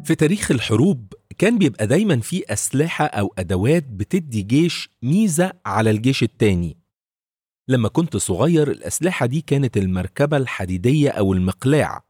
في تاريخ الحروب كان بيبقى دايما في أسلحة أو أدوات بتدي جيش ميزة على الجيش التاني لما كنت صغير الأسلحة دي كانت المركبة الحديدية أو المقلاع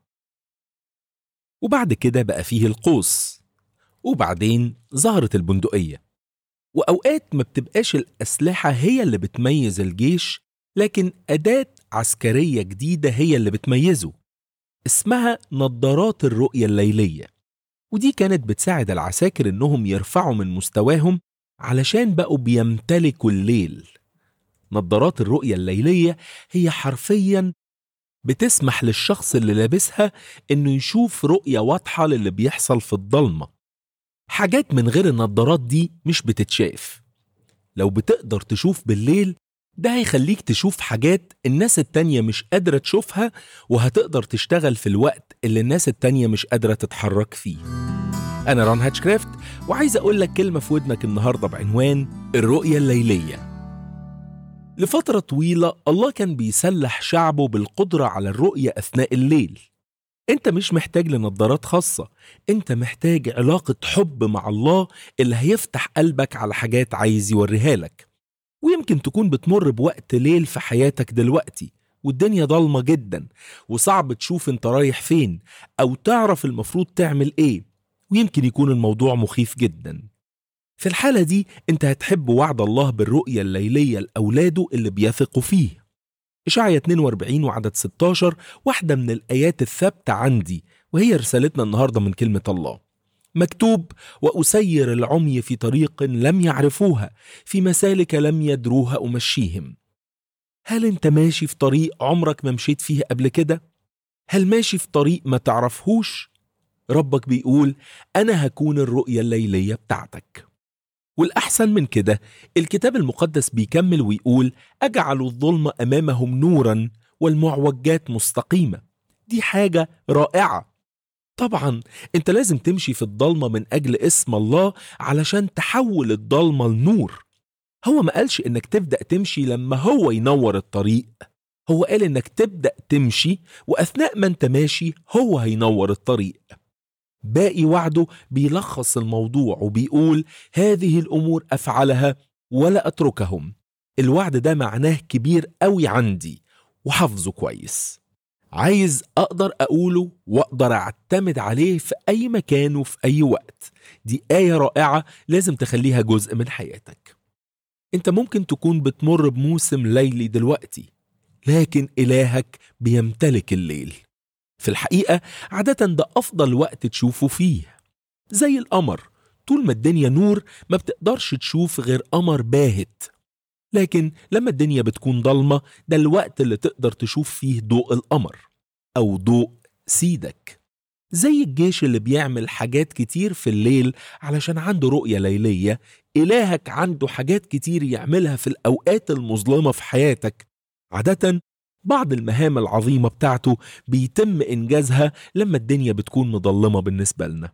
وبعد كده بقى فيه القوس وبعدين ظهرت البندقية وأوقات ما بتبقاش الأسلحة هي اللي بتميز الجيش لكن أداة عسكرية جديدة هي اللي بتميزه اسمها نظارات الرؤية الليلية ودي كانت بتساعد العساكر إنهم يرفعوا من مستواهم علشان بقوا بيمتلكوا الليل نظارات الرؤية الليلية هي حرفيا بتسمح للشخص اللي لابسها إنه يشوف رؤية واضحة للي بيحصل في الضلمة حاجات من غير النظارات دي مش بتتشاف لو بتقدر تشوف بالليل ده هيخليك تشوف حاجات الناس التانية مش قادرة تشوفها وهتقدر تشتغل في الوقت اللي الناس التانية مش قادرة تتحرك فيه أنا ران هاتشكرافت وعايز أقول لك كلمة في ودنك النهاردة بعنوان الرؤية الليلية لفترة طويلة الله كان بيسلح شعبه بالقدرة على الرؤية أثناء الليل انت مش محتاج لنظارات خاصة انت محتاج علاقة حب مع الله اللي هيفتح قلبك على حاجات عايز يوريها لك ويمكن تكون بتمر بوقت ليل في حياتك دلوقتي والدنيا ضلمة جدا وصعب تشوف انت رايح فين او تعرف المفروض تعمل ايه ويمكن يكون الموضوع مخيف جدا في الحالة دي انت هتحب وعد الله بالرؤية الليلية لأولاده اللي بيثقوا فيه إشعيا 42 وعدد 16 واحدة من الآيات الثابتة عندي وهي رسالتنا النهاردة من كلمة الله مكتوب وأسير العمي في طريق لم يعرفوها في مسالك لم يدروها أمشيهم هل أنت ماشي في طريق عمرك ما مشيت فيه قبل كده؟ هل ماشي في طريق ما تعرفهوش؟ ربك بيقول أنا هكون الرؤية الليلية بتاعتك والأحسن من كده الكتاب المقدس بيكمل ويقول أجعل الظلم أمامهم نورا والمعوجات مستقيمة دي حاجة رائعة طبعا انت لازم تمشي في الضلمة من أجل اسم الله علشان تحول الضلمة لنور هو ما قالش انك تبدأ تمشي لما هو ينور الطريق هو قال انك تبدأ تمشي وأثناء ما انت ماشي هو هينور الطريق باقي وعده بيلخص الموضوع وبيقول هذه الأمور أفعلها ولا أتركهم الوعد ده معناه كبير قوي عندي وحافظه كويس عايز أقدر أقوله وأقدر أعتمد عليه في أي مكان وفي أي وقت دي آية رائعة لازم تخليها جزء من حياتك أنت ممكن تكون بتمر بموسم ليلي دلوقتي لكن إلهك بيمتلك الليل في الحقيقة عادة ده أفضل وقت تشوفه فيه زي القمر طول ما الدنيا نور ما بتقدرش تشوف غير قمر باهت لكن لما الدنيا بتكون ضلمة ده الوقت اللي تقدر تشوف فيه ضوء القمر أو ضوء سيدك زي الجيش اللي بيعمل حاجات كتير في الليل علشان عنده رؤية ليلية إلهك عنده حاجات كتير يعملها في الأوقات المظلمة في حياتك عادة بعض المهام العظيمة بتاعته بيتم إنجازها لما الدنيا بتكون مظلمة بالنسبة لنا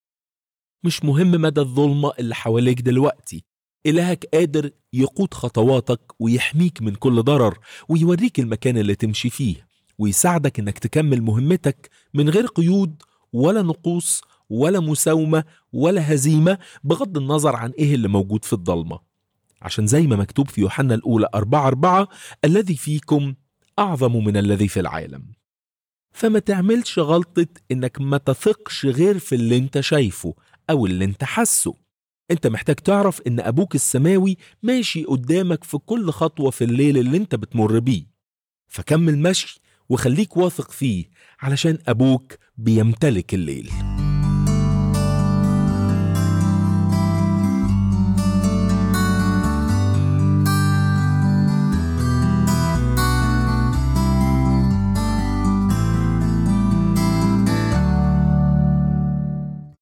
مش مهم مدى الظلمة اللي حواليك دلوقتي إلهك قادر يقود خطواتك ويحميك من كل ضرر ويوريك المكان اللي تمشي فيه ويساعدك إنك تكمل مهمتك من غير قيود ولا نقوص ولا مساومة ولا هزيمة بغض النظر عن إيه اللي موجود في الضلمة عشان زي ما مكتوب في يوحنا الأولى أربعة أربعة الذي فيكم أعظم من الذي في العالم فما تعملش غلطة إنك ما تثقش غير في اللي انت شايفه أو اللي انت حاسه انت محتاج تعرف إن أبوك السماوي ماشي قدامك في كل خطوة في الليل اللي انت بتمر بيه فكمل مشي وخليك واثق فيه علشان أبوك بيمتلك الليل